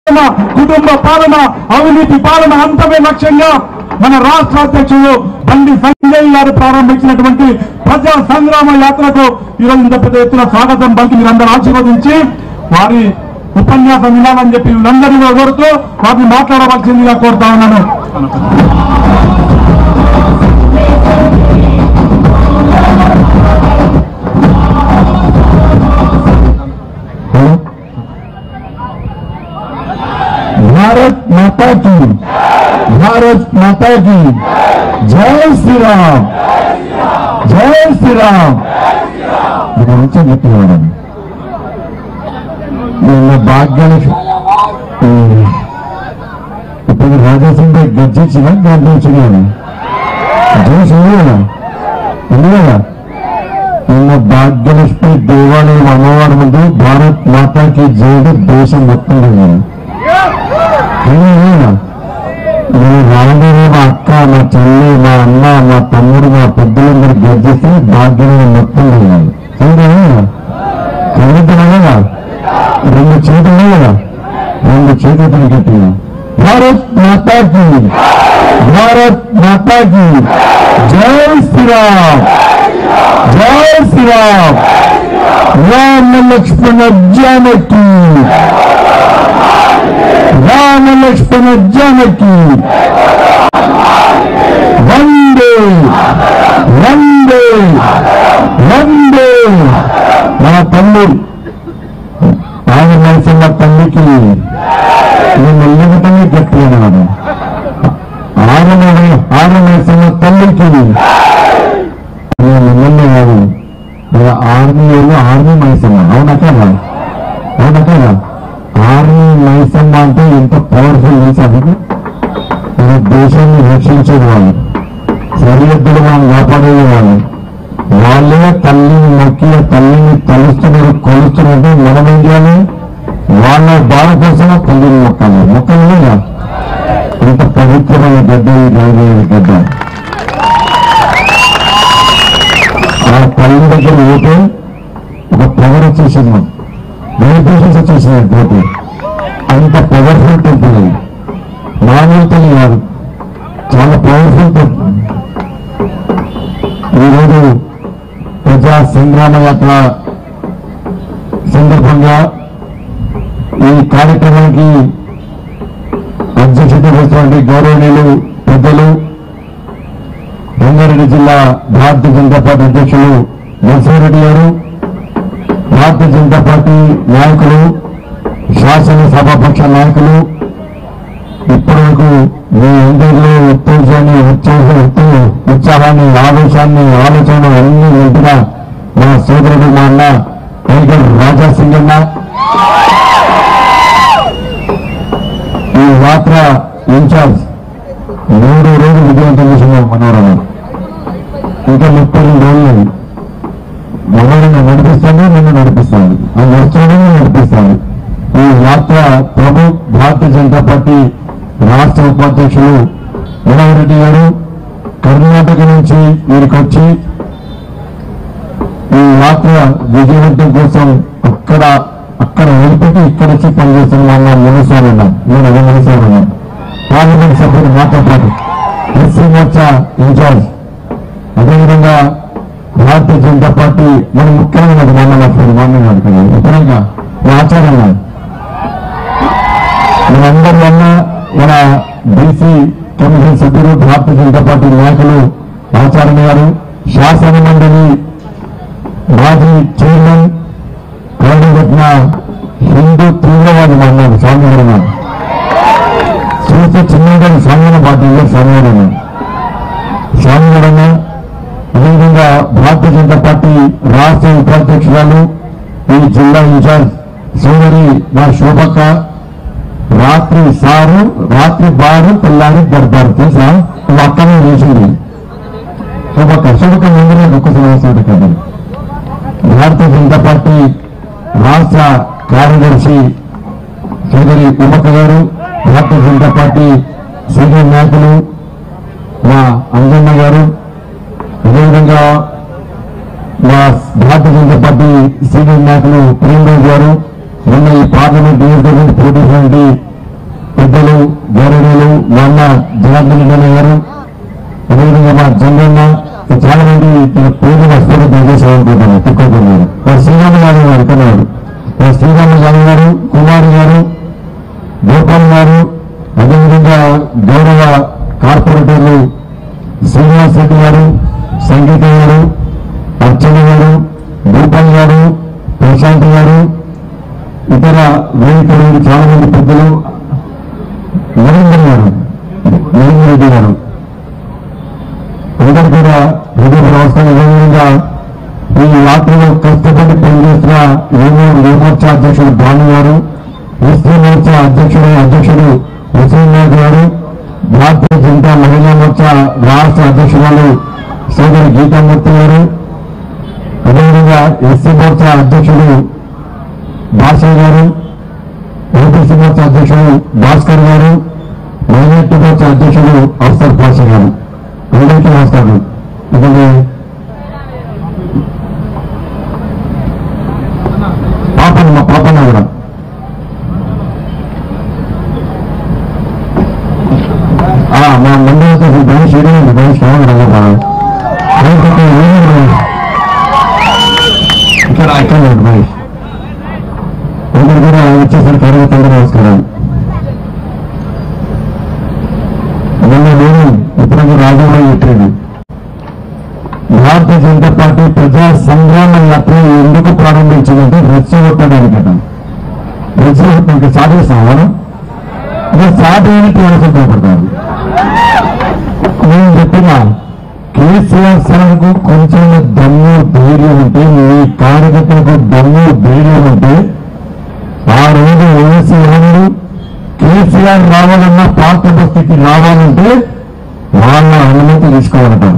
పాలన, కుటుంబ పాలన అవినీతి పాలన అంతమే లక్ష్యంగా మన రాష్ట్ర అధ్యక్షులు బండి సంజయ్ గారు ప్రారంభించినటువంటి ప్రజా సంగ్రామ యాత్రకు ఈరోజు ఇంత పెద్ద ఎత్తున స్వాగతం పలికి మీరందరూ ఆశీర్వదించి వారి ఉపన్యాసం వినాలని చెప్పి వీళ్ళందరినీ కూడా కోరుతూ వారిని మాట్లాడవలసిందిగా కోరుతా ఉన్నాను భారత్ మాతా की భారత్ మాతా की జై శ్రీరామ్ జై శ్రీరామ్ ఇది మంచిగా చెప్పేవాడు నిన్న భాగ్యాలక్ష్మి ఇప్పుడు రాజాసింగ్ గర్జించిన గర్జించిన చూసింది కదా ఉంది కదా నిన్న భాగ్యలక్ష్మి దేవాలయం అమ్మవారి ముందు భారత్ మాతాకి జైలు దేశం మొత్తం జరిగింది నేను రాగానే మా అక్క మా చెల్లి మా అన్న మా తమ్ముడు మా పెద్దలందరూ గర్జిస్తే భాగ్యం మొత్తం జరిగింది కవితనే కదా రెండు చేతులే కదా రెండు చేతులు గట్టిగా భారత్ మాతాకి భారత్ మాతాకి జై శ్రీరామ్ జై శ్రీరామ్ రామ లక్ష్మణ జానకి రామ లక్ష్మణ జానకి వందే వందే వందే మన తమ్ముడు ఆయన నరసింహ తల్లికి నేను ఎల్లగటమే గట్టిగా ఆరు ఆరు నరసింహ తల్లికి నేను ఎమ్మెల్యే కాదు మన ఆర్మీ వాళ్ళు ఆర్మీ మైసమ్మ అవునా కదా అవునా కదా ఆర్మీ మైసమ్మ అంటే ఎంత పవర్ఫుల్ తెలుసా మీకు మన దేశాన్ని రక్షించేది వాళ్ళు సరిహద్దులు మనం కాపాడేది వాళ్ళు వాళ్ళే తల్లిని మొక్కి ఆ తల్లిని తలుస్తున్నారు కొలుస్తున్నారు మనం ఏం చేయాలి వాళ్ళ బాధ కోసం తల్లిని మొక్కాలి మొక్కలు లేదా ఇంత పవిత్రమైన గడ్డ ఈ రాజేయ గడ్డ ఆ తల్లి దగ్గర పోతే ఒక పవర్ వచ్చేసింది మాకు వైబ్రేషన్స్ వచ్చేసినాయి పోతే అంత పవర్ఫుల్ టెంపుల్ అది మామూలు తల్లి కాదు చాలా పవర్ఫుల్ టెంపుల్ ఈరోజు ప్రజా సంగ్రామ యాత్ర సందర్భంగా ఈ కార్యక్రమానికి అధ్యక్షత వహిస్తున్నటువంటి గౌరవనీయులు పెద్దలు రంగారెడ్డి జిల్లా భారతీయ జనతా పార్టీ అధ్యక్షులు నరసింహారెడ్డి గారు భారతీయ జనతా పార్టీ నాయకులు శాసనసభాపక్ష నాయకులు ఇప్పటివరకు మీ అందరిలో ఉత్తేజాన్ని ఉత్సాహ ఉత్త- ఉత్సాహాన్ని ఆవేశాన్ని ఆలోచన అన్ని నింపిన మా సోదరుడు మా అన్న టైగర్ రాజా సింగ్ అన్న ఈ యాత్ర ఇన్ఛార్జ్ మూడు రోజులు విజయవంతం చేసిన మనోరమ ఇంకా ముప్పై రెండు రోజులు మనోరంగా నడిపిస్తాను నిన్ను నడిపిస్తాను ఆ నడుచుకోవడం నడిపిస్తాను ఈ యాత్ర ప్రభు భారతీయ జనతా పార్టీ రాష్ట్ర ఉపాధ్యక్షులు మనోహర్ రెడ్డి గారు కర్ణాటక నుంచి వీరికి వచ్చి ఈ యాత్ర విజయవంతం కోసం అక్కడ అక్కడ వదిలిపెట్టి ఇక్కడ వచ్చి పనిచేస్తున్న మా మునిసారి ఉన్నాం నేను అదే మునిసారి ఉన్నాం పార్లమెంట్ సభ్యుడు మాతో పాటు ఎస్సీ మోర్చా ఇన్ఛార్జ్ అదేవిధంగా భారతీయ జనతా పార్టీ మన ముఖ్యమైనది మొన్న లక్ష్మణ్ మొన్న అడుగుతుంది ముఖ్యంగా మా ఆచార్య గారు. మనందరి వల్ల మన బీసీ కమిషన్ సభ్యులు భారతీయ జనతా పార్టీ నాయకులు ఆచార్య గారు శాసన మండలి మాజీ చైర్మన్ కౌండరత్న హిందూ తీవ్రవాది అన్నారు స్వామి గారు ఉన్నారు. చూస్తే చిన్నగా స్వామి పార్టీలో స్వామి గారు ఉన్నారు. స్వామి గారు ఉన్నారు. అదేవిధంగా భారతీయ జనతా పార్టీ రాష్ట్ర ఉపాధ్యక్షురాలు ఈ జిల్లా ఇన్ఛార్జ్ సోదరి మా శోభక్క రాత్రి సారు రాత్రి బారు తెల్లారి దర్బారు తెలుసా మా అక్కనే చేసింది శోభక్క శోభక్క ముందునే ఒక్క సమస్య కదా భారతీయ జనతా పార్టీ రాష్ట్ర కార్యదర్శి సోదరి ఉమక్క గారు భారతీయ జనతా పార్టీ సీనియర్ నాయకులు మా అంజన్న గారు అదేవిధంగా మా భారతీయ జనతా పార్టీ సీనియర్ నాయకులు ప్రేమరాజు గారు మొన్న ఈ పార్లమెంట్ నియోజకవర్గం పోటీ చేసినటువంటి పెద్దలు గౌరవీయులు మా అన్న జనార్దన్ రెడ్డి గారు అదేవిధంగా మా జంగన్న చాలా మంది తన పేరు వస్తారు దయచేసామనుకుంటున్నాను తిక్కోకున్నారు వారు శ్రీరామ యాదవ్ గారు కొన్నారు వారు శ్రీరామ యాదవ్ గారు కుమార్ గారు గోపాల్ గారు అదేవిధంగా గౌరవ కార్పొరేటర్లు శ్రీనివాస్ రెడ్డి గారు సంగీత గారు అర్చన గారు గోపాల్ గారు ప్రశాంత్ గారు ఇతర వేదిక నుండి చాలా మంది పెద్దలు నరేంద్ర గారు నరేంద్ర రెడ్డి గారు అందరు కూడా హృదయ వ్యవస్థ విధంగా ఈ యాత్రలో కష్టపడి పనిచేస్తున్న ఏమో యువమోర్చా అధ్యక్షుడు భాను గారు ఎస్సీ మోర్చా అధ్యక్షుడు అధ్యక్షుడు హుసేన్ నాయక్ గారు భారతీయ జనతా మహిళా మోర్చా రాష్ట్ర అధ్యక్షురాలు సోదరి గీతామూర్తి గారు అదేవిధంగా ఎస్సీ మోర్చా అధ్యక్షుడు భాషా గారు ఓబీసీ మోర్చా అధ్యక్షుడు భాస్కర్ గారు మైనార్టీ మోర్చా అధ్యక్షుడు అఫ్సర్ పాషా గారు అందరికీ నమస్కారం ఇదండి పాపన మా పాపన కూడా ఆ, మా మండలి గణేష్ ఏడండి గణేష్ కావాలి ఇక్కడ ఇక్కడ లేదు గణేష్ అందరు కూడా వచ్చేసరికి అరవై తొమ్మిది నమస్కారం మొన్న నేను ఇప్పుడు రాజారావు చెప్పాను భారతీయ జనతా పార్టీ ప్రజా సంగ్రామ యాత్ర ఎందుకు ప్రారంభించిందంటే రెచ్చగొట్టడానికట రెచ్చగొట్టడానికి సాధిస్తాం మనం నేను సాధేని టీఆర్ఎస్ నేను చెప్పిన కేసీఆర్ సార్కు కొంచెం దమ్ము ధైర్యం ఉంటే మీ కార్యకర్తలకు దమ్ము ధైర్యం ఉంటే ఆ రోజు ఓసీ వాళ్ళు కేసీఆర్ రావాలన్న పాత బస్తీకి రావాలంటే వాళ్ళ అనుమతి తీసుకోవాలట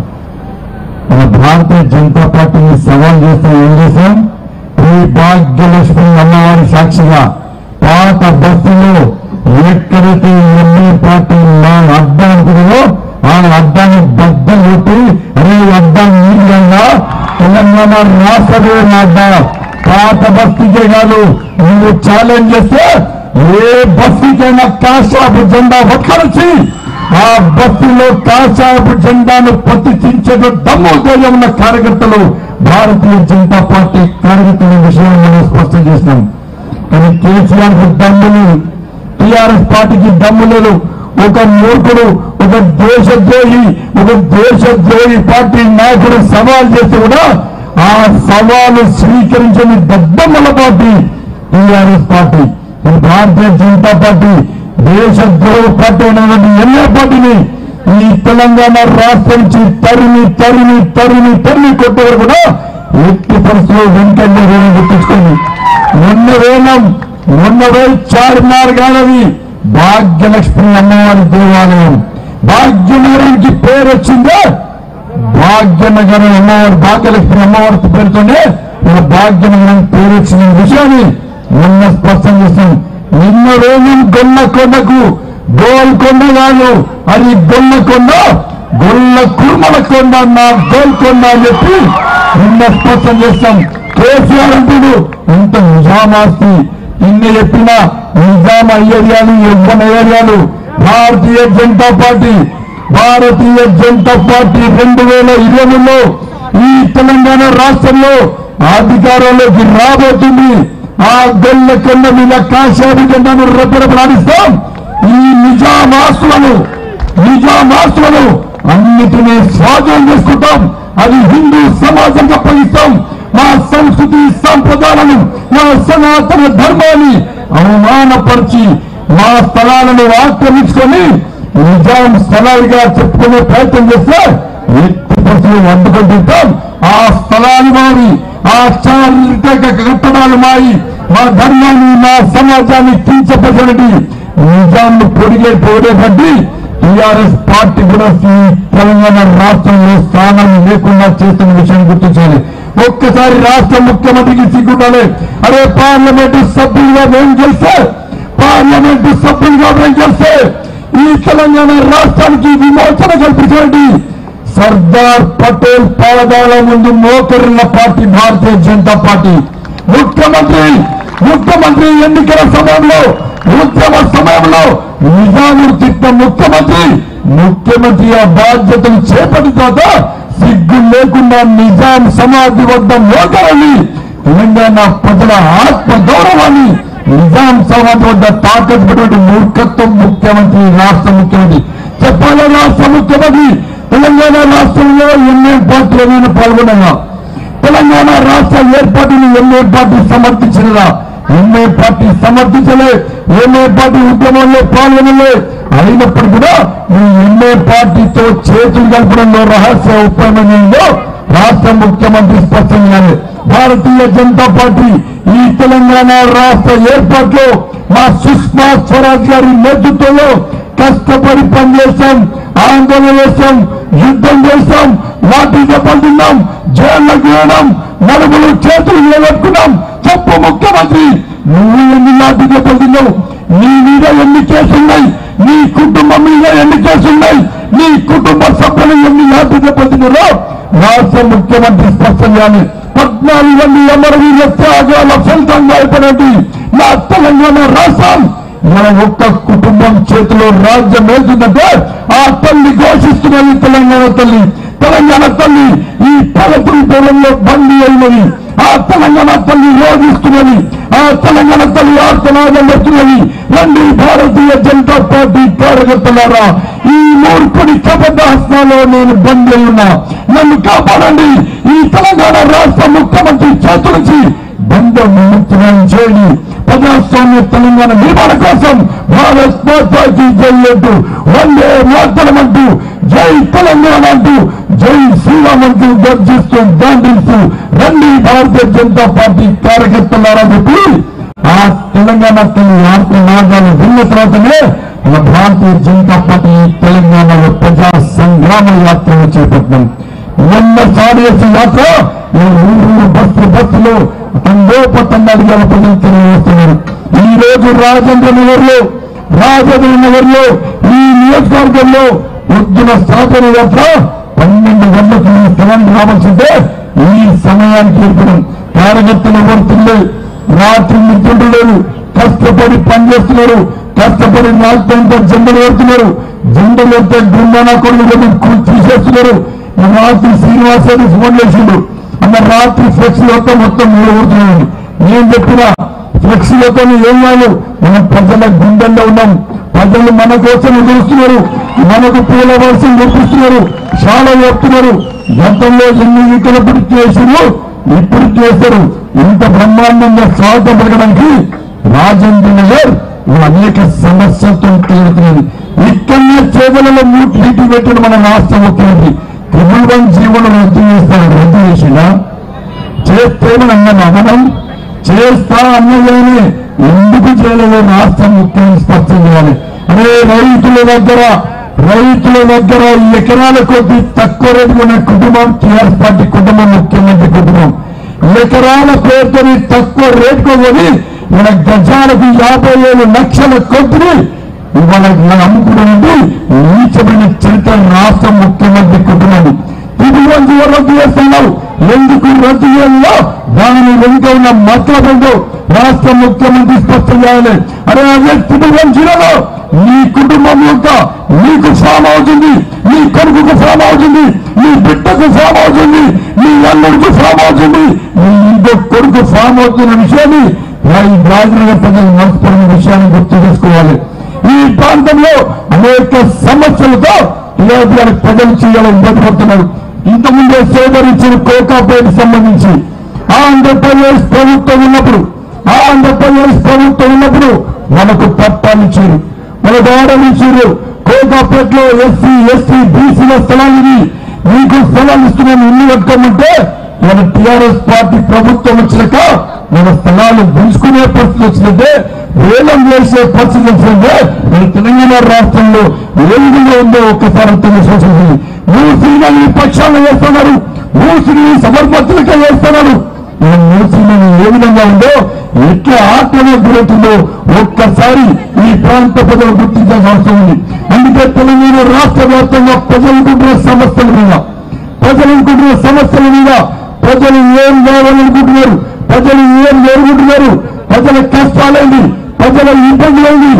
మన భారతీయ జనతా పార్టీని సవాల్ చేస్తే ఏం చేశాం ఈ భాగ్యలక్ష్మి అమ్మవారి సాక్షిగా పాత బస్తీలో ఎక్కడైతే ఎన్ని పార్టీ నా అడ్డం అనుకున్నారో ఆ అడ్డాన్ని బద్దం కొట్టి అరే ఈ అడ్డం నీళ్ళన్నా తెలంగాణ రాష్ట్రమే నా అడ్డా పాత బస్తీకే కాదు నువ్వు ఛాలెంజ్ చేస్తే ఏ బస్తీకైనా కాశాపు జెండా ఒక్కరొచ్చి ఆ బస్తీలో కాశాపు జెండాను ప్రతిష్ఠించే దమ్ము ధైర్యం ఉన్న కార్యకర్తలు భారతీయ జనతా పార్టీ కార్యకర్తల విషయాన్ని మనం స్పష్టం చేసినాం కానీ కేసీఆర్ కు దమ్ములు టీఆర్ఎస్ పార్టీకి దమ్ము లేదు ఒక మూర్ఖుడు ఒక దేశద్రోహి ఒక దేశద్రోహి పార్టీ నాయకుడు సవాల్ చేస్తే కూడా ఆ సవాలు స్వీకరించని దద్దమ్మల పార్టీ టీఆర్ఎస్ పార్టీ ఈ భారతీయ జనతా పార్టీ దేశద్రోహ పార్టీ అయినటువంటి ఎన్ఏ పార్టీని ఈ తెలంగాణ రాష్ట్రం నుంచి తరిమి తరిమి తరిమి తరిమి కొట్టేవారు కూడా ఎట్టి పరిస్థితుల్లో వెంకన్న వేలం గుర్తించుకోండి మొన్న వేలం మొన్న వేలు చార్మినార్ గానవి భాగ్యలక్ష్మి అమ్మవారి దేవాలయం భాగ్యనగరానికి పేరు వచ్చిందో భాగ్యనగరం అమ్మవారి భాగ్యలక్ష్మి అమ్మవారి పేరుతోనే మన భాగ్యనగరం పేరు వచ్చిన విషయాన్ని నిన్న స్పష్టం చేస్తాం నిన్న రోజు గొల్లకొండకు గోల్కొండ కాదు అది గొల్లకొండ గొల్ల కుర్మల కొండ నా గోల్కొండ అని చెప్పి నిన్న స్పష్టం చేస్తాం కేసీఆర్ అంటుడు ఇంత నిజామాస్తి నిన్న చెప్పిన నిజాం ఏరియాలు ఎవ్వన ఏరియాలు భారతీయ జనతా పార్టీ భారతీయ జనతా పార్టీ రెండు వేల ఇరవైలో ఈ తెలంగాణ రాష్ట్రంలో అధికారంలోకి రాబోతుంది ఆ గొల్ల కొండ మీద కాశాది జెండాను రెప్పరెప్పలాడిస్తాం ఈ నిజాం ఆస్తులను నిజాం ఆస్తులను అన్నిటినీ స్వాధీనం చేసుకుంటాం అది హిందూ సమాజంగా అప్పగిస్తాం మా సంస్కృతి సంప్రదాయాలను మా సనాతన ధర్మాన్ని అవమానపరిచి మా స్థలాలను ఆక్రమించుకొని నిజాం స్థలాలుగా చెప్పుకునే ప్రయత్నం చేస్తే ఎట్టి పరిస్థితులు అడ్డుకుంటుంటాం ఆ స్థలాలు మారి ఆ చారిత్రక కట్టడాలు మారి మా ధర్మాన్ని మా సమాజాన్ని కించపరచండి నిజాంను పొడిగే పోడేటట్టు టీఆర్ఎస్ పార్టీ కూడా ఈ తెలంగాణ రాష్ట్రంలో స్థానం లేకుండా చేస్తున్న విషయం గుర్తించాలి ఒక్కసారి రాష్ట్ర ముఖ్యమంత్రికి సిగ్గుండాలి అరే పార్లమెంటు సభ్యులుగా మేము చేస్తే పార్లమెంటు సభ్యులుగా మేము చేస్తే ఈ తెలంగాణ రాష్ట్రానికి విమోచన కల్పించండి సర్దార్ పటేల్ పాదాల ముందు మోకరిన పార్టీ భారతీయ జనతా పార్టీ ముఖ్యమంత్రి ముఖ్యమంత్రి ఎన్నికల సమయంలో ఉద్యమ సమయంలో ముఖ్యమంత్రి ముఖ్యమంత్రి ఆ బాధ్యతలు చేపట్టిన తర్వాత సిగ్గు లేకుండా నిజాం సమాధి వద్ద మోకాలని తెలంగాణ ప్రజల ఆత్మ గౌరవాన్ని నిజాం సమాధి వద్ద తాకట్టు పెట్టినటువంటి మూర్ఖత్వం ముఖ్యమంత్రి రాష్ట్ర ముఖ్యమంత్రి చెప్పాలి రాష్ట్ర ముఖ్యమంత్రి తెలంగాణ రాష్ట్రంలో ఎన్ఏ పార్టీలు పాల్గొనగా తెలంగాణ రాష్ట్ర ఏర్పాటుని ఎంఏ పార్టీ సమర్థించినదా ఎంఏ పార్టీ సమర్థించలే ఎంఏ పార్టీ ఉద్యమంలో పాల్గొనలే అయినప్పటికీ కూడా ఈ ఎంఏ పార్టీతో చేతులు కలపడంలో రహస్య ఒప్పందంలో రాష్ట్ర ముఖ్యమంత్రి స్పష్టం చేయాలి భారతీయ జనతా పార్టీ ఈ తెలంగాణ రాష్ట్ర ఏర్పాట్లో మా సుష్మా స్వరాజ్ గారి నేతృత్వంలో కష్టపడి పనిచేస్తాం ఆందోళన చేస్తాం యుద్ధం చేస్తాం లాఠీ దెబ్బలు తిన్నాం జైళ్ళకు వేయడం నడుములు చేతులు నిలబెట్టుకున్నాం చెప్పు ముఖ్యమంత్రి నువ్వు ఎన్ని లాఠీ దెబ్బలు తిన్నావు నీ మీద ఎన్ని కేసులున్నాయి నీ కుటుంబం మీద ఎన్ని కేసులున్నాయి నీ కుటుంబ సభ్యులు ఎన్ని లాఠీ దెబ్బలు తిన్నారో రాష్ట్ర ముఖ్యమంత్రి స్పష్టం చేయాలి పద్నాలుగు మంది అమరవీరుల త్యాగాల ఫలితంగా అయిపోయినట్టు నా తెలంగాణ రాష్ట్రం మన ఒక్క కుటుంబం చేతిలో రాజ్యం వెళ్తుందంటే ఆ తల్లి ఘోషిస్తున్నది తెలంగాణ తల్లి తెలంగాణ తల్లి ఈ పలపురి పొలంలో బందీ అయినది ఆ తెలంగాణ తల్లి రోగిస్తున్నది ఆ తెలంగాణ తల్లి ఆర్తనాదం పెడుతున్నది రండి భారతీయ జనతా పార్టీ కార్యకర్తలారా ఈ మూర్ఖుడి కబద్దాసనాలో నేను బందీ అయి ఉన్నా నన్ను కాపాడండి ఈ తెలంగాణ రాష్ట్ర ముఖ్యమంత్రి చేతుల నుంచి బంధం విముక్తులను చేయండి ప్రజాస్వామ్య తెలంగాణ నిర్మాణ కోసం భారత్ మాతాకి జై అంటూ వందే మాతరం అంటూ జై తెలంగాణ అంటూ జై శ్రీరామ్ అంటూ గర్జిస్తూ గాంధిస్తూ రండి భారతీయ జనతా పార్టీ కార్యకర్తలారా చెప్పి ఆ తెలంగాణ తల్లి ఆత్మ మార్గాలు విన్న తర్వాతనే మన భారతీయ జనతా పార్టీ తెలంగాణలో ప్రజా సంగ్రామ యాత్రను చేపట్టినాం మొన్న సాడేసి యాత్ర ఈ ఊరు బస్సు బస్సులో తండోపతండాలుగా ప్రజలు తెలియజేస్తున్నారు ఈ రోజు రాజేంద్ర నగర్ లో రాజేంద్ర నగర్ లో ఈ నియోజకవర్గంలో పొద్దున సాధన యాత్ర పన్నెండు గంటలకు ఈ స్థలం రావాల్సిందే ఈ సమయానికి ఏర్పడం కార్యకర్తలు ఎవరుతుండే రాత్రి నిద్రలేరు కష్టపడి పనిచేస్తున్నారు కష్టపడి రాష్ట్రంతో జెండలు పెడుతున్నారు జెండలు పెడితే బృందానా కొడుకు తీసేస్తున్నారు ఈ రాత్రి శ్రీనివాస్ రెడ్డి ఫోన్ చేసిండు అన్న రాత్రి ఫ్లెక్సీలతో మొత్తం మూడు కొడుతున్నాడు నేను చెప్పిన ఫ్లెక్సీలతో ఏం కాదు మనం ప్రజల గుండెల్లో ఉన్నాం ప్రజలు మన కోసం చూస్తున్నారు మనకు పూల వర్షం చూపిస్తున్నారు చాలా చెప్తున్నారు గతంలో ఎన్ని ఎన్నికలప్పుడు చేసిరు ఇప్పుడు చేశారు ఇంత బ్రహ్మాండంగా స్వాగతం పలకడానికి రాజేంద్ర నగర్ అనేక సమస్యలతో తీరుతున్నది ఇక్కడనే చేతులలో నీటి పెట్టిన మన రాష్ట్ర ముఖ్యమంత్రి త్రిపుల్ వన్ జీవనం రద్దు చేస్తాడు రద్దు చేసినా చేస్తేమని అన్నాను మనం చేస్తా అన్నదేనే ఎందుకు చేయలేదు రాష్ట్ర ముఖ్యమంత్రి స్పష్టం చేయాలి అదే రైతుల దగ్గర రైతుల దగ్గర ఎకరాల కొద్ది తక్కువ రేటు ఉన్న కుటుంబం టీఆర్ఎస్ పార్టీ కుటుంబం ముఖ్యమంత్రి కుటుంబం ఎకరాల పేరుతోని తక్కువ రేటుకు కొని మన గజాలకు యాభై ఏడు లక్షల కొద్దిని ఇవాళ మనం అమ్ముకున్నది నీచమైన చరిత్ర రాష్ట్ర ముఖ్యమంత్రి కుటుంబం ఇది వంచి రద్దు చేస్తున్నావు ఎందుకు రద్దు చేయాలో దాని వెనుక ఉన్న మతలబంధు రాష్ట్ర ముఖ్యమంత్రి స్పష్టం చేయాలి అరే అదే త్రిభువంశీలలో నీ కుటుంబం యొక్క నీకు ఫామ్ అవుతుంది నీ కొడుకుకు ఫామ్ అవుతుంది నీ బిడ్డకు ఫామ్ అవుతుంది నీ అల్లుడికి ఫామ్ అవుతుంది నీ ఇంకో కొడుకు ఫామ్ అవుతున్న విషయాన్ని ఈ రాజనగర్ ప్రజలు మనస్పడిన విషయాన్ని గుర్తు చేసుకోవాలి ఈ ప్రాంతంలో అనేక సమస్యలతో ఇలాంటి ప్రజలు చేయాలని ఇబ్బంది పడుతున్నారు ఇంతకుముందే సేకరించిన కోకాపేట సంబంధించి ఆంధ్రప్రదేశ్ ప్రభుత్వం ఉన్నప్పుడు ఆంధ్రప్రదేశ్ ప్రభుత్వం ఉన్నప్పుడు మనకు పట్టాలు ఇచ్చారు మన దాడలు ఇచ్చారు కోకాపేటలో ఎస్సీ ఎస్టీ బీసీల స్థలాలు ఇవి మీకు స్థలాలు ఇస్తున్నాను ఇల్లు కట్టుకోమంటే మన టిఆర్ఎస్ పార్టీ ప్రభుత్వం వచ్చినాక మన స్థలాలు గుంజుకునే పరిస్థితి వచ్చిందంటే వేలం వేసే పరిస్థితి వచ్చిందంటే మన తెలంగాణ రాష్ట్రంలో ఏ విధంగా ఉందో ఒక్కసారి అర్థం చేసుకోవాల్సింది మూసీలను ఈ పక్షాలు వేస్తున్నారు మూసిని సమర్పతులకే వేస్తున్నారు ఈ మూసీలను ఏ విధంగా ఉందో ఎట్లా ఆత్మగా గురవుతుందో ఒక్కసారి ఈ ప్రాంత ప్రజలు గుర్తించాల్సిన అవసరం ఉంది అందుకే తెలంగాణ రాష్ట్ర వ్యాప్తంగా ప్రజలకుంటున్న సమస్యల మీద ప్రజలనుకుంటున్న సమస్యల మీద ప్రజలు ఏం కావాలనుకుంటున్నారు ప్రజలు ఏం కోరుకుంటున్నారు ప్రజల కష్టాలేంటి ప్రజల ఇబ్బందులేంటి ఆ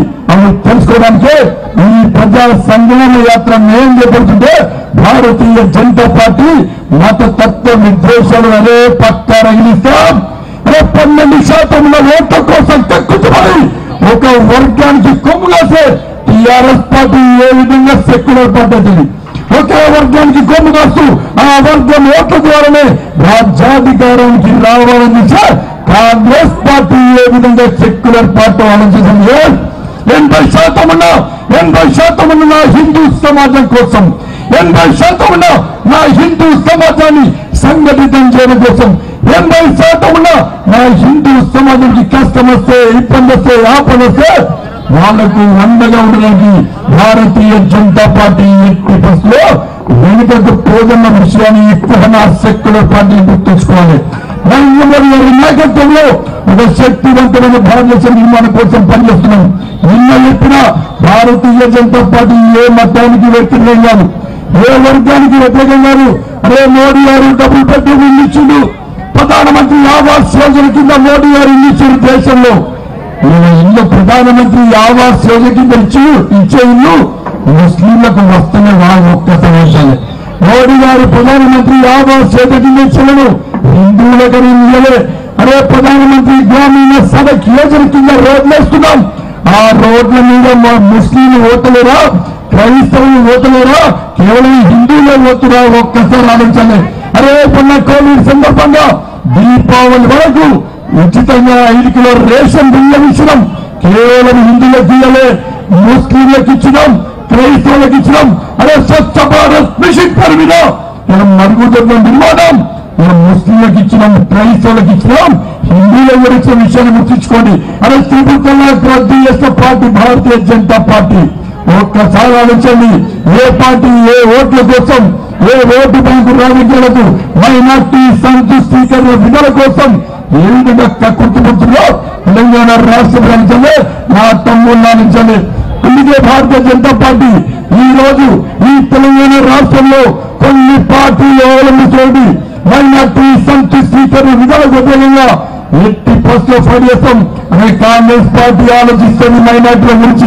అని తెలుసుకోవడానికే ఈ ప్రజా సంగ్రామ యాత్ర నేను చేపడుతుంటే భారతీయ జనతా పార్టీ మత తత్వ విద్వేషాలు అదే పక్క రగిలిస్తాం అదే పన్నెండు శాతం ఉన్న ఓట్ల కోసం తక్కువబడి ఒక వర్గానికి కొమ్ము కాసే టీఆర్ఎస్ పార్టీ ఏ విధంగా సెక్యులర్ పార్టీ ఒకే వర్గానికి కొమ్ము కాస్తూ ఆ వర్గం ఓట్ల ద్వారానే రాజ్యాధికారానికి రావాలని సార్ కాంగ్రెస్ పార్టీ ఏ విధంగా సెక్యులర్ పార్టీ ఆలోచించింది ఎనభై శాతం ఉన్న ఎనభై శాతం ఉన్న నా హిందూ సమాజం కోసం ఎనభై శాతం ఉన్న నా హిందూ సమాజాన్ని సంఘటితం చేయడం కోసం ఎనభై శాతం ఉన్న నా హిందూ సమాజానికి కష్టం వస్తే ఇబ్బంది వస్తే ఆపద వస్తే వాళ్లకు అండగా ఉండడానికి భారతీయ జనతా పార్టీ ఎట్టి బస్సులో వెనుకకు పోదన్న విషయాన్ని ఎక్కువ నా సెక్యులర్ పార్టీని గుర్తుంచుకోవాలి నరేంద్ర మోడీ గారి నాయకత్వంలో ఒక శక్తివంతమైన భారతదేశ నిర్మాణం కోసం పనిచేస్తున్నాం నిన్న చెప్పిన భారతీయ జనతా పార్టీ ఏ మతానికి వ్యతిరేకం కాదు ఏ వర్గానికి వ్యతిరేకం కాదు అరే మోడీ గారు డబ్బులు పెట్టి ఇల్లు ఇచ్చిండు ప్రధానమంత్రి ఆవాస్ యోజన కింద మోడీ గారు ఇల్లు ఇచ్చిండు దేశంలో ఈయన ఇల్లు ప్రధానమంత్రి ఆవాస్ యోజన కింద ఇచ్చి ఇచ్చే ఇల్లు ముస్లింలకు వస్తేనే వాళ్ళు ఒక్క సమస్యలే మోడీ గారు ప్రధానమంత్రి ఆవాస్ యోజన కింద ఇచ్చలేడు హిందువులకని ఇయ్యలే అదే ప్రధానమంత్రి గ్రామీణ సడక్ యోజన కింద రోడ్లు వేస్తున్నాం ఆ రోడ్ల మీద మా ముస్లింలు ఓటలేరా క్రైస్తవులు ఓటలేరా కేవలం హిందువులే ఓతురా ఒక్కసారి ఆలోచించండి అరే మొన్న కోవిడ్ సందర్భంగా దీపావళి వరకు ఉచితంగా ఐదు కిలో రేషన్ బియ్యం ఇచ్చినాం కేవలం హిందువులకు ఇయ్యలే ముస్లింలకు ఇచ్చినాం క్రైస్తవులకు ఇచ్చినాం అరే స్వచ్ఛ భారత్ మిషన్ పేరు మీద మనం మరుగుదొడ్ల నిర్మాణం మనం ముస్లింలకు ఇచ్చినాం క్రైస్తవులకు ఇచ్చినాం హిందువులకు కూడా ఇచ్చిన విషయాన్ని గుర్తించుకోండి అరే త్రిపురలో రద్దు చేసిన పార్టీ భారతీయ జనతా పార్టీ ఒక్కసారి ఆలోచించండి ఏ పార్టీ ఏ ఓట్ల కోసం ఏ ఓటు బ్యాంకు రాజకీయాలకు మైనార్టీ సంతుష్టీకరణ విధుల కోసం ఏ విధంగా కక్కుర్తిపడుతుందో తెలంగాణ రాష్ట్ర ప్రజలే నా తమ్ముళ్ళు ఆలోచించండి అందుకే భారతీయ జనతా పార్టీ ఈ రోజు ఈ తెలంగాణ రాష్ట్రంలో కొన్ని పార్టీలు అవలంబించేది మైనార్టీ సంతుష్టీకరణ విధాలకు వ్యతిరేకంగా ఎట్టి పోస్టులో ఫైట్ చేస్తాం అనే కాంగ్రెస్ పార్టీ ఆలోచిస్తుంది మైనార్టీల గురించి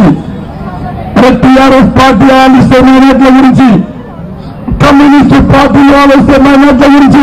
అదే టీఆర్ఎస్ పార్టీ ఆలోచిస్తే మైనార్టీల గురించి కమ్యూనిస్టు పార్టీలు ఆలోచిస్తే మైనార్టీల గురించి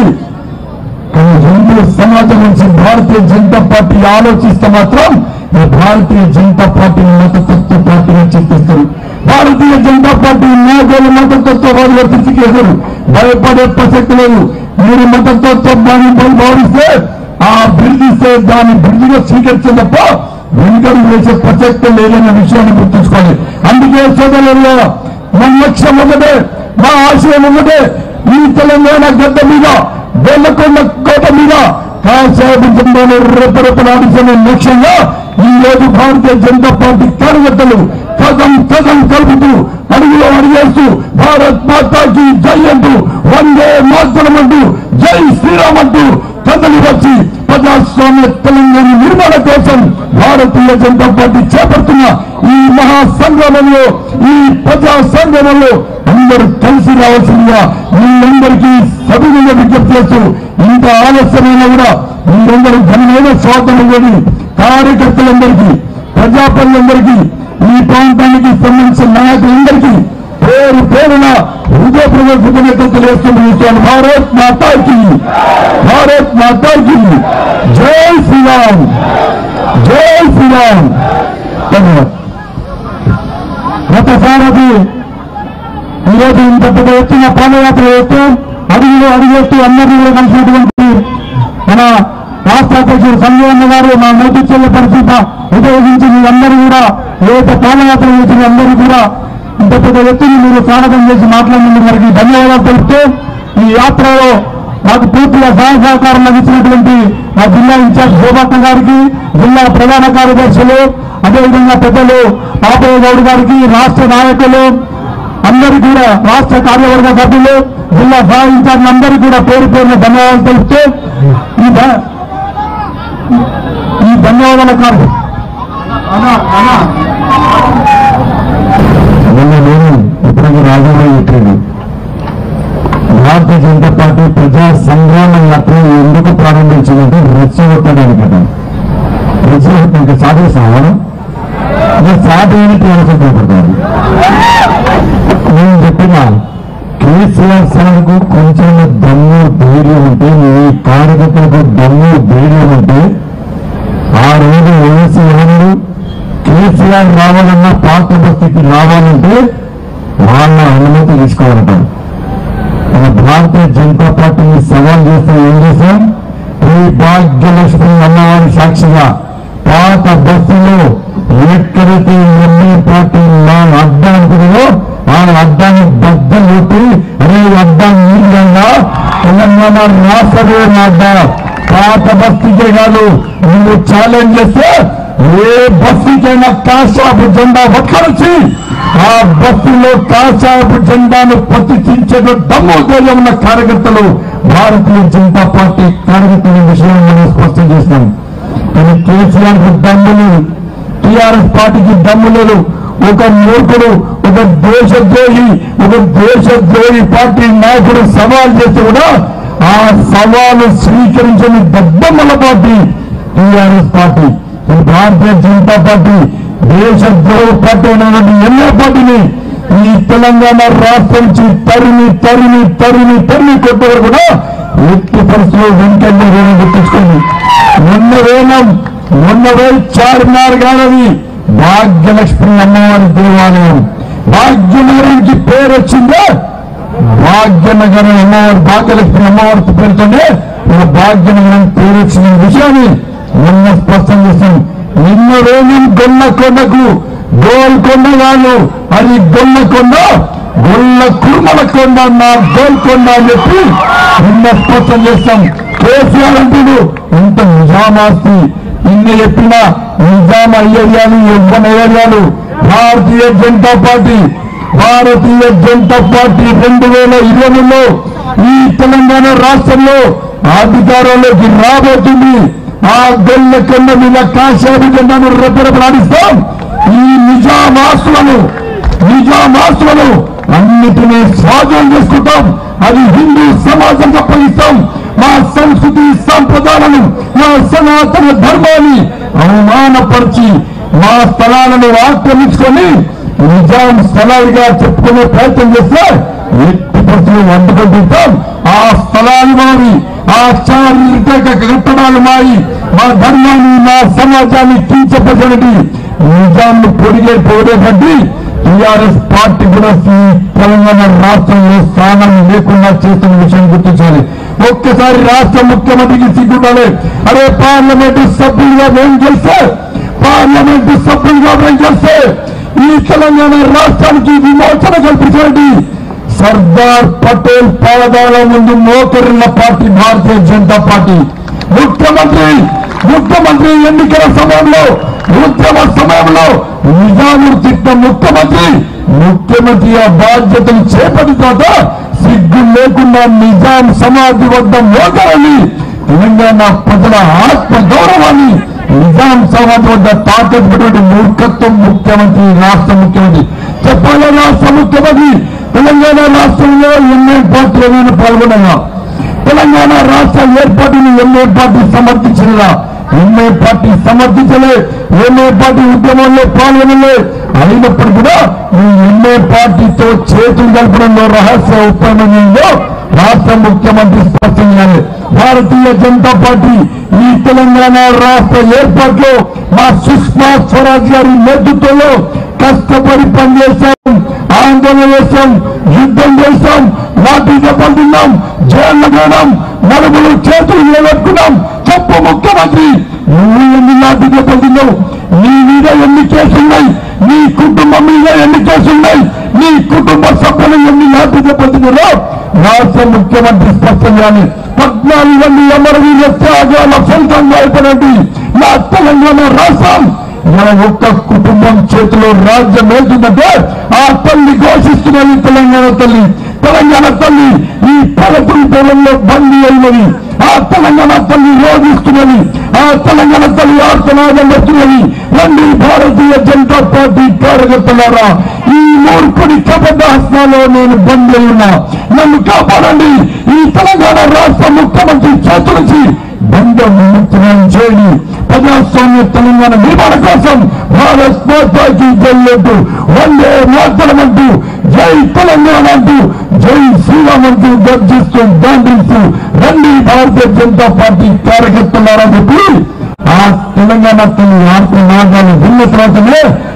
కానీ హిందూ సమాజం నుంచి భారతీయ జనతా పార్టీ ఆలోచిస్తే మాత్రం ఈ భారతీయ జనతా పార్టీని మతతత్వ పార్టీగా చెప్పిస్తారు భారతీయ జనతా పార్టీ నాయకులు మతతత్వవాదులు తీసుకెళ్తారు భయపడే ప్రసక్తి లేదు మీరు మతతత్వాన్ని భావిస్తే ఆ బిల్డిస్తే దాన్ని బిల్లుగా స్వీకరించే తప్ప వెనుకడు వేసే ప్రసక్తి లేదన్న విషయాన్ని గుర్తుంచుకోవాలి అందుకే సోదరుల మన లక్ష్యం ఒకటే మా ఆశయం ఒకటే ఈ తెలంగాణ గడ్డ మీద వెల్లకొండ కోట మీద కాశాభిజంలోని రెప్పరెప్పలాడించిన లక్ష్యంగా ఈ రోజు భారతీయ జనతా పార్టీ కార్యకర్తలు కథం కథం కలుపుతూ అడుగులో అడిగేస్తూ భారత్ మాతాకి జై అంటూ వందే మాతరం అంటూ జై శ్రీరామ్ అంటూ కథలు వచ్చి ప్రజాస్వామ్య తెలంగాణ నిర్మాణ కోసం భారతీయ జనతా పార్టీ చేపడుతున్న ఈ మహా సంగ్రామంలో ఈ ప్రజా సంగ్రామంలో అందరూ కలిసి రావాల్సిందిగా మీరందరికీ సభ్యులుగా విజ్ఞప్తి చేస్తూ ఇంత ఆలస్యమైనా కూడా మీరందరూ ఘనమైన స్వాగతం ఇవ్వండి కార్యకర్తలందరికీ ప్రజాపరులందరికీ ఈ ప్రాంతానికి సంబంధించిన నాయకులందరికీ పేరు పేరున హృదయపూర్వక కృతజ్ఞతలు తెలియజేస్తున్నాను భారత్ మాతాకి భారత్ మాతాకి జై శ్రీరామ్ జై శ్రీరామ్ ధన్యవాదాలు గత సారథి ఈరోజు ఇంత పెద్ద ఎత్తున పాదయాత్ర చేస్తూ అడుగులు అడుగేస్తూ అందరినీ కూడా కలిసినటువంటి మన రాష్ట్ర అధ్యక్షుడు సంజయన్న గారు మా నేతృత్వంలో పరిస్థితి ఉపయోగించి మీరందరూ కూడా ఏదైతే పాదయాత్ర చేసిన అందరూ కూడా ఇంత పెద్ద ఎత్తుని మీరు స్వాగతం చేసి మాట్లాడినందుకు వారికి ధన్యవాదాలు తెలుపుతూ ఈ యాత్రలో నాకు పూర్తిగా సహాయ సహకారం లభించినటువంటి మా జిల్లా ఇన్ఛార్జ్ శోభాత్మ గారికి జిల్లా ప్రధాన కార్యదర్శులు అదేవిధంగా పెద్దలు పాపయ్య గౌడ్ గారికి రాష్ట్ర నాయకులు అందరికీ కూడా రాష్ట్ర కార్యవర్గ సభ్యులు జిల్లా సహాయ ఇన్ఛార్జ్ అందరికీ కూడా పేరు పేరున ధన్యవాదాలు తెలుపుతూ ఈ ధ- ఈ ధన్యవాదాల కార్య నిన్న నేను ఇప్పటికీ రాజారావు చెప్పాను భారతీయ జనతా పార్టీ ప్రజా సంగ్రామ యాత్ర ఎందుకు ప్రారంభించిందంటే రెచ్చగొట్టడానికి కదా రెచ్చగొట్టడానికి సాధిస్తాం అదే సాధి అయినట్టు పాత బస్తీకి రావాలంటే వాళ్ళ అనుమతి తీసుకోవాలంటారు మన భారతీయ జనతా పార్టీని సవాల్ చేస్తే ఏం చేశాం ఈ భాగ్యలక్ష్మి అమ్మవారి సాక్షిగా పాత బస్సులో ఎక్కడైతే ఎన్ని పార్టీ నా అడ్డానుకున్నారో ఆ అడ్డాన్ని బద్దలు కొట్టి అరే అడ్డాన్ని నీళ్ళంగా తెలంగాణ రాష్ట్రమే నా అడ్డా పాత బస్తీకే కాదు నువ్వు ఛాలెంజ్ చేస్తే ఏ బస్తీకైనా కాషాపు జెండా ఒక్కరొచ్చి ఆ బస్సులో కాషాపు జెండాను ప్రతిష్ఠించేట దమ్ము ధైర్యం ఉన్న కార్యకర్తలు భారతీయ జనతా పార్టీ కార్యకర్తల విషయం మనం స్పష్టం చేస్తాం కానీ కేసీఆర్ కు దమ్ములు టీఆర్ఎస్ పార్టీకి దమ్ము లేదు ఒక మూర్ఖుడు ఒక దేశద్రోహి ఒక దేశద్రోహి పార్టీ నాయకుడు సవాల్ చేస్తే కూడా ఆ సవాలు స్వీకరించని దద్దమ్మల పార్టీ టీఆర్ఎస్ పార్టీ ఈ భారతీయ జనతా పార్టీ దేశద్రోహ పార్టీ అయినటువంటి ఎన్నో పార్టీని ఈ తెలంగాణ రాష్ట్రం నుంచి తరిమి తరిమి తరిమి తరిమి కొట్టేవారు కూడా ఎట్టి పరిస్థితుల్లో వెంకయ్య వేణం గుర్తించుకోండి మొన్న వేలం మొన్న వేలు చార్మినార్ గానది భాగ్యలక్ష్మి అమ్మవారి దేవాలయం భాగ్యనగరానికి పేరు వచ్చిందా భాగ్యనగరం అమ్మవారి భాగ్యలక్ష్మి అమ్మవారి పేరుతోనే మన భాగ్యనగరం పేరు వచ్చిన విషయాన్ని నిన్న స్పష్టం చేశాం నిన్న వేణం గొల్లకొండకు గోల్కొండ కాదు అది గొల్లకొండ గొల్ల కుర్మల కొండ నా గోల్కొండ అని చెప్పి నిన్న స్పష్టం చేస్తాం కేసీఆర్ అంటుడు ఇంత నిజామాస్తి నిన్న చెప్పిన నిజాం అయ్యేరియాలు ఎవ్వన ఏరియాలు భారతీయ జనతా పార్టీ భారతీయ జనతా పార్టీ రెండు వేల ఇరవైలో ఈ తెలంగాణ రాష్ట్రంలో అధికారంలోకి రాబోతుంది ఆ గొల్ల కొండ మీద కాశాపు జెండాను రెప్పరెపలాడిస్తాం ఈ నిజాం ఆస్తులను నిజాం ఆస్తులను అన్నిటినీ స్వాధీనం చేసుకుంటాం అది హిందూ సమాజంగా అప్పగిస్తాం మా సంస్కృతి సంప్రదాయాలను మా సనాతన ధర్మాన్ని అవమానపరిచి మా స్థలాలను ఆక్రమించుకొని నిజాం స్థలాలుగా చెప్పుకునే ప్రయత్నం చేస్తే ఎట్టి పరిస్థితులు వండుకుంటాం ఆ స్థలాలు మారి ఆ చారిత్రక కట్టడాలు మారి మా ధర్మాన్ని మా సమాజాన్ని కించపరిచినటువంటి నిజాంను పొడిగే పోయేటువంటి టీఆర్ఎస్ పార్టీ కూడా ఈ తెలంగాణ రాష్ట్రంలో స్థానం లేకుండా చేస్తున్న విషయం గుర్తించాలి ఒక్కసారి రాష్ట్ర ముఖ్యమంత్రికి సిగ్గుండాలి అరే పార్లమెంటు సభ్యులుగా మేము చేస్తే పార్లమెంటు సభ్యులుగా మేము చేస్తే ఈ తెలంగాణ రాష్ట్రానికి విమోచన కల్పించండి సర్దార్ పటేల్ పాదాల ముందు మోకరిన పార్టీ భారతీయ జనతా పార్టీ ముఖ్యమంత్రి ముఖ్యమంత్రి ఎన్నికల సమయంలో ఉద్యమ సమయంలో నిజాము తిట్ట ముఖ్యమంత్రి ముఖ్యమంత్రి ఆ బాధ్యతలు చేపట్టిన తర్వాత సిగ్గు లేకుండా నిజాం సమాధి వద్ద మోకరని తెలంగాణ ప్రజల ఆత్మ గౌరవాన్ని నిజాం సమాధి వద్ద తాకెత్తినటువంటి మూర్ఖత్వం ముఖ్యమంత్రి రాష్ట్ర ముఖ్యమంత్రి చెప్పాలి రాష్ట్ర ముఖ్యమంత్రి తెలంగాణ రాష్ట్రంలో ఎన్నో పార్టీలు నేను పాల్గొన్నా తెలంగాణ రాష్ట్ర ఏర్పాటుని ఎంఏ పార్టీ సమర్థించినదా ఎంఏ పార్టీ సమర్థించలే ఎంఏ పార్టీ ఉద్యమంలో పాల్గొనలే అయినప్పుడు కూడా ఈ ఎంఏ పార్టీతో చేతులు కలపడంలో రహస్య ఒప్పందంలో రాష్ట్ర ముఖ్యమంత్రి స్పష్టం చేయాలి భారతీయ జనతా పార్టీ ఈ తెలంగాణ రాష్ట్ర ఏర్పాట్లో మా సుష్మా స్వరాజ్ గారి నేతృత్వంలో కష్టపడి పనిచేశాం ఆందోళన చేశాం యుద్ధం చేశాం లాఠీ దెబ్బలు తిన్నాం జైళ్ళ పోయినాం నలుగురు చేతులు నిలబెట్టుకున్నాం చెప్పు ముఖ్యమంత్రి నువ్వు ఎన్ని లాఠీ దెబ్బలు తిన్నావు నీ మీద ఎన్ని కేసులున్నాయి నీ కుటుంబం మీద ఎన్ని కేసులున్నాయి నీ కుటుంబ సభ్యులు ఎన్ని లాఠీ దెబ్బలు తిన్నారో రాష్ట్ర ముఖ్యమంత్రి స్పష్టం చేయాలి పద్నాలుగు మంది అమరవీర త్యాగాల ఫలితంగా అయిపోయినట్టు నా తెలంగాణ రాష్ట్రం మన ఒక్క కుటుంబం చేతిలో రాజ్యం వెళ్తుందంటే ఆ తల్లి ఘోషిస్తున్నది తెలంగాణ తల్లి తెలంగాణ తల్లి ఈ పలపురి పొలంలో బందీ అయినది ఆ తెలంగాణ తల్లి రోగిస్తున్నది ఆ తెలంగాణ తల్లి ఆర్తనాదం పెడుతున్నది రండి భారతీయ జనతా పార్టీ కార్యకర్తలారా ఈ మూర్ఖుడి కబడ్డ హస్నాలో నేను బందీ అయి ఉన్నా నన్ను కాపాడండి ఈ తెలంగాణ రాష్ట్ర ముఖ్యమంత్రి చేతుల నుంచి బంధం విముక్తం చేయండి ప్రజాస్వామ్య తెలంగాణ నిర్మాణ కోసం భారత్ మాతాకి జై అంటూ వందే మాతరం అంటూ జై తెలంగాణ అంటూ జై శ్రీరామ్ అంటూ గర్జిస్తూ గాంధిస్తూ రండి భారతీయ జనతా పార్టీ కార్యకర్తలారా చెప్పి ఆ తెలంగాణ తల్లి ఆత్మ మార్గాలు విన్న తర్వాతనే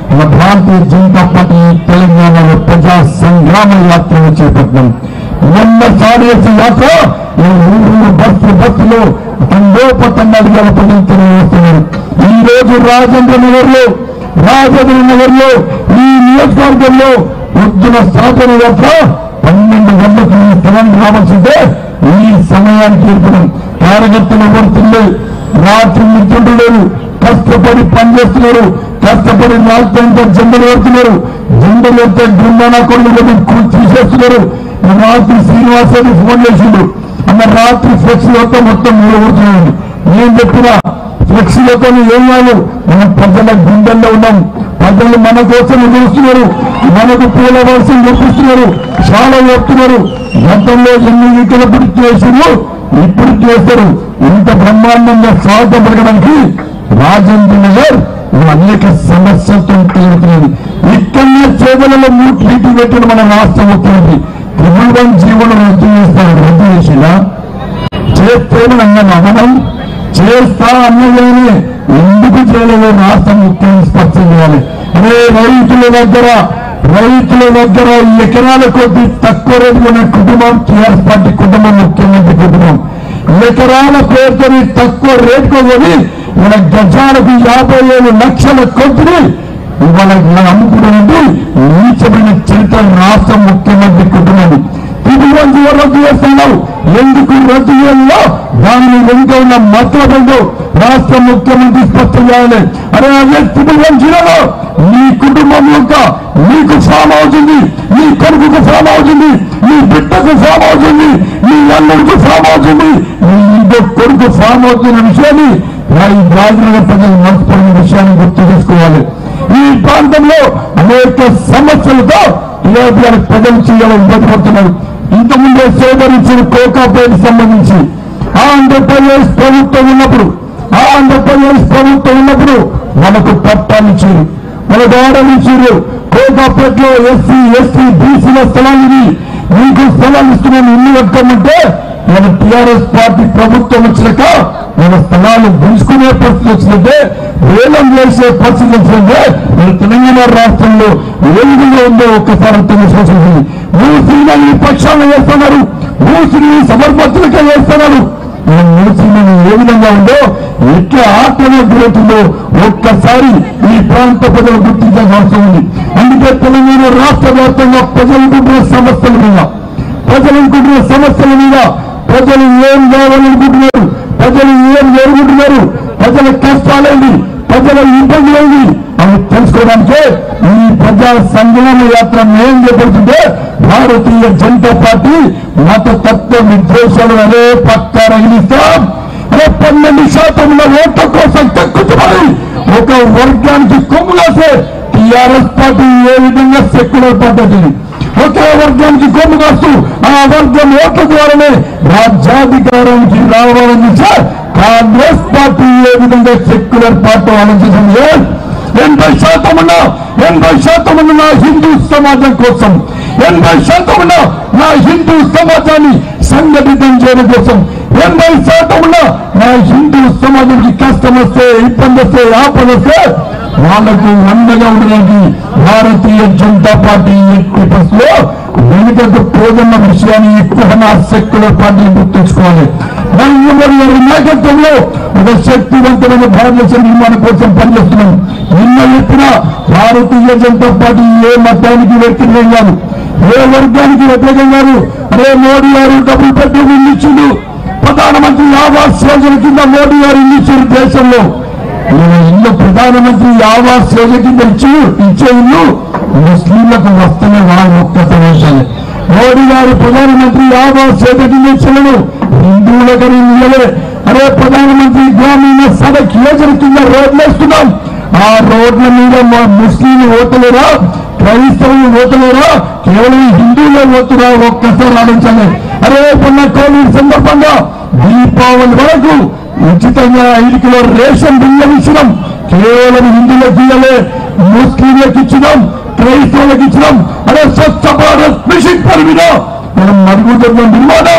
మన భారతీయ జనతా పార్టీ తెలంగాణలో ప్రజా సంగ్రామ యాత్రను చేపట్టినాం మొన్న సాడేసి యాత్ర ఈ ఊరు బస్సు బస్సులో తండోపతండాలుగా ప్రజలు తెలియజేస్తున్నారు ఈ రోజు రాజేంద్ర నగర్ లో రాజేంద్ర నగర్ లో ఈ నియోజకవర్గంలో పొద్దున సాధన యాత్ర పన్నెండు గంటలకు ఈ స్థలం రావాల్సిందే ఈ సమయానికి ఏర్పడం కార్యకర్తలు పడుతుంది రాత్రి నిద్రలేరు కష్టపడి పనిచేస్తున్నారు కష్టపడి రాష్ట్రంతో జెండలు పెడుతున్నారు జెండలు ఎత్తే బృందానా కొడుకు తీసేస్తున్నారు రాత్రి శ్రీనివాస్ అని ఫోన్ చేసిండు అన్న రాత్రి ఫ్లెక్స్ యొక్క మొత్తం మూడబడుతున్నాడు నేను చెప్పిన ఫ్లెక్స్ యొక్క ఏం కాదు మనం ప్రజల గుండెల్లో ఉన్నాం ప్రజలు మన కోసం చూస్తున్నారు మనకు పూల వర్షం చూపిస్తున్నారు చాలా చెప్తున్నారు గతంలో ఎన్ని ఎన్నికలప్పుడు చేసిరు ఇప్పుడు చేస్తారు ఇంత బ్రహ్మాండంగా స్వాగతం పలకడానికి రాజేంద్ర నగర్ అనేక సమస్యలతో తిరుగుతున్నది ఇక్కడనే చేతులలో మూటి పెట్టిన మన రాష్ట్ర ముఖ్యమంత్రి త్రిపుల్ వన్ జీవనం రద్దు చేస్తారు రద్దు చేసినా చేస్తేనే అన్నాను మనం చేస్తా అన్నగానే ఎందుకు చేయలేదు రాష్ట్ర ముఖ్యం స్పష్టం చేయాలి అదే రైతుల దగ్గర రైతుల దగ్గర ఎకరాల కొద్ది తక్కువ రేటు ఉన్న కుటుంబం టీఆర్ఎస్ పార్టీ కుటుంబం ముఖ్యమంత్రి కుటుంబం ఎకరాల పేరుతో తక్కువ రేటుకు కొని మన గజాలకు యాభై ఏడు లక్షల కొద్దిని ఇవాళ అమ్ముకున్నది నీచమైన చరిత్ర రాష్ట్ర ముఖ్యమంత్రి కుటుంబం ఇది రోజు రద్దు చేస్తున్నావు ఎందుకు రద్దు చేయాలో దాని వెనుక ఉన్న మతలబండు రాష్ట్ర ముఖ్యమంత్రి స్పష్టం చేయాలి అరే అదే త్రిభువన్ నీ కుటుంబం యొక్క నీకు ఫామ్ అవుతుంది నీ కొడుకుకు ఫామ్ అవుతుంది నీ బిడ్డకు ఫామ్ అవుతుంది నీ అల్లుడికి ఫామ్ అవుతుంది నీ ఇంకో కొడుకు ఫామ్ అవుతున్న విషయాన్ని ఈ రాజనగర్ ప్రజలు మనసుపడిన విషయాన్ని గుర్తు చేసుకోవాలి ఈ ప్రాంతంలో అనేక సమస్యలతో టీఆర్పీఆర్ ప్రజలు చేయాలని ఇబ్బంది పడుతున్నారు ఇంతకుముందే సేకరించిన కోకాపేటకు సంబంధించి ఆంధ్రప్రదేశ్ ప్రభుత్వం ఉన్నప్పుడు ఆంధ్రప్రదేశ్ ప్రభుత్వం ఉన్నప్పుడు మనకు పట్టాలు ఇచ్చారు మన గోడలు ఇచ్చారు కోకాపేటలో ఎస్సీ ఎస్టీ బీసీల స్థలాలు ఇవి మీకు స్థలాలు ఇస్తున్నాను ఇల్లు కట్టమంటే మన టీఆర్ఎస్ పార్టీ ప్రభుత్వం వచ్చినాక మన స్థలాలు గుంజుకునే పరిస్థితి వచ్చిందంటే వేలం వేసే పరిస్థితి వచ్చిందంటే మన తెలంగాణ రాష్ట్రంలో ఏ విధంగా ఉందో ఒక్కసారి అర్థం చేసుకోవాల్సింది మూసీని ఈ పక్షాలను వేస్తున్నారు మూసిని సమర్పతులకే వేస్తున్నారు మన మూసీని ఏ విధంగా ఉందో ఎట్లా ఆటలో గురవుతుందో ఒక్కసారి ఈ ప్రాంత ప్రజలు గుర్తించాల్సిన అవసరం ఉంది అందుకే తెలంగాణ రాష్ట్ర వ్యాప్తంగా ప్రజలకుంటున్న సమస్యల మీద ప్రజలనుకుంటున్న సమస్యల మీద ప్రజలు ఏం కావాలనుకుంటున్నారు ప్రజలు ఏం కోరుకుంటున్నారు ప్రజల కష్టాలేంటి ప్రజల ఇబ్బందులేంటి అని తెలుసుకోవడానికే ఈ ప్రజా సంగ్రామ యాత్ర ఏం చేపడుతుంటే భారతీయ జనతా పార్టీ మత తత్వ విద్వేషాలు అదే పక్క రగిలిస్తాం అదే పన్నెండు శాతం ఉన్న ఓట్ల కోసం తక్కువని ఒక వర్గానికి కొమ్ము కాసే టీఆర్ఎస్ పార్టీ ఏ విధంగా సెక్యులర్ పద్ధతి ఒకే వర్గానికి కొమ్ము కాస్తూ ఆ వర్గం ఓట్ల ద్వారానే రాజ్యాధికారానికి రావాలని సార్ కాంగ్రెస్ పార్టీ ఏ విధంగా సెక్యులర్ పార్టీ ఆలోచించింది ఎనభై శాతం ఉన్న ఎనభై శాతం ఉన్న నా హిందూ సమాజం కోసం ఎనభై శాతం ఉన్న నా హిందూ సమాజాన్ని సంఘటితం చేయడం కోసం ఎనభై శాతం ఉన్న నా హిందూ సమాజానికి కష్టం వస్తే ఇబ్బంది వస్తే ఆపద వస్తే వాళ్లకు అండగా ఉండడానికి భారతీయ జనతా పార్టీ ఎట్టి బస్సులో వెనుకకు పోదన్న విషయాన్ని ఎక్కువ నా సెక్యులర్ పార్టీని గుర్తుంచుకోవాలి నరేంద్ర గారి నాయకత్వంలో ఒక శక్తివంతమైన భారతదేశ నిర్మాణం కోసం పనిచేస్తున్నాం నిన్న చెప్పిన భారతీయ జనతా పార్టీ ఏ మతానికి వ్యతిరేకం కాదు ఏ వర్గానికి వ్యతిరేకం కాదు అరే మోడీ గారు డబ్బులు పెట్టి ఇల్లు ఇచ్చిండు ప్రధానమంత్రి ఆవాస్ యోజన కింద మోడీ గారు ఇల్లు ఇచ్చారు దేశంలో మన ఇల్లు ప్రధానమంత్రి ఆవాస్ యోజన కింద ఇచ్చి ఇచ్చే ఇల్లు ముస్లింలకు వస్తేనే వాళ్ళు ఒక్క సమాచారం మోడీ గారు ప్రధానమంత్రి ఆవాస్ యోజన కింద ఇచ్చలను హిందువులకు ఇయ్యలే అదే ప్రధానమంత్రి గ్రామీణ సడక్ యోజన కింద రోడ్లు వేస్తున్నాం ఆ రోడ్ల మీద మా ముస్లిం ఓటలేరా క్రైస్తవులు ఓటలేరా కేవలం హిందువులే ఓతురా ఒక్కసారి ఆలోచించాలి అరే మొన్న కోవిడ్ సందర్భంగా దీపావళి వరకు ఉచితంగా ఐదు కిలో రేషన్ బియ్యం ఇచ్చినాం కేవలం హిందువులకు ఇయ్యలే ముస్లింలకు ఇచ్చినాం క్రైస్తవులకు ఇచ్చినాం అరే స్వచ్ఛ భారత్ మిషన్ పరిమిన మనం మరుగుదొడ్ల నిర్మాణం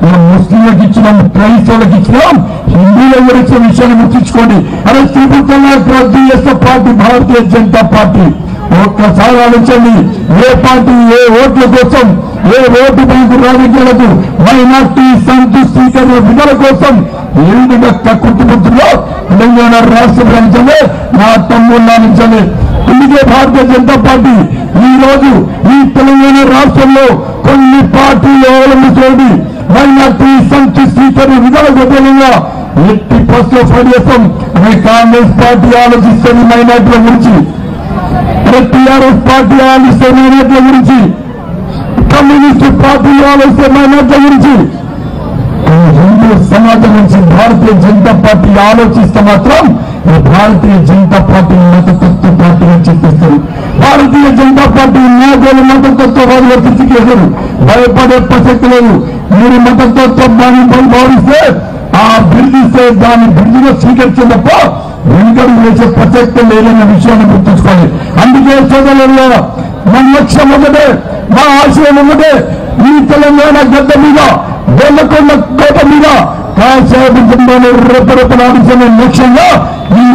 మనం ముస్లింలకు ఇచ్చినాం క్రైస్తవులకు ఇచ్చినాం హిందూలో కూడా ఇచ్చిన విషయాన్ని గుర్తించుకోండి అదే త్రిపుల్ రద్దు చేసిన పార్టీ భారతీయ జనతా పార్టీ ఒక్కసారి ఆలోచండి ఏ పార్టీ ఏ ఓట్ల కోసం ఏ ఓటు బ్యాంకు రాజకీయాలకు మైనార్టీ సంతుష్టీకరణ విధుల కోసం ఏ విధంగా కక్కుర్తిపుత్రులో తెలంగాణ రాష్ట్ర ప్రజలే నా తమ్ముళ్ళ నుంచలే అందుకే భారతీయ జనతా పార్టీ ఈ రోజు ఈ తెలంగాణ రాష్ట్రంలో కొన్ని పార్టీలు అవలంబించండి మైనార్టీ సంతుష్టీకరణ విధాల విధంగా ఎట్టి ఫస్ట్ పనిచేస్తాం అనే కాంగ్రెస్ పార్టీ ఆలోచిస్తుంది మైనార్టీల గురించి అదే టీఆర్ఎస్ పార్టీ ఆలోచిస్తే మైనార్టీల గురించి కమ్యూనిస్టు పార్టీలు ఆలోచిస్తే మైనార్టీల గురించి ఈ హిందూ సమాజం నుంచి భారతీయ జనతా పార్టీ ఆలోచిస్తే మాత్రం ఈ భారతీయ జనతా పార్టీ మతతత్వ పార్టీగా చెప్పిస్తారు భారతీయ జనతా పార్టీ నాగోలు మతతత్వవాది వర్తించలేదు భయపడే ప్రసక్తి లేదు మీరు మతతత్వాన్ని భావిస్తే ఆ బిల్డిస్తే దాన్ని బిల్లుగా స్వీకరించే తప్ప వెనుకడు వేసే ప్రసక్తి లేదన్న విషయాన్ని గుర్తుంచుకోవాలి అందుకే సోదరులలో మన లక్ష్యం ఒకటే మా ఆశయం ఒకటే ఈ తెలంగాణ గడ్డ మీద వెల్లకొండ కోట మీద కాశాబు జిల్లాలో రేపరేపలాడించిన లక్ష్యంగా ఈ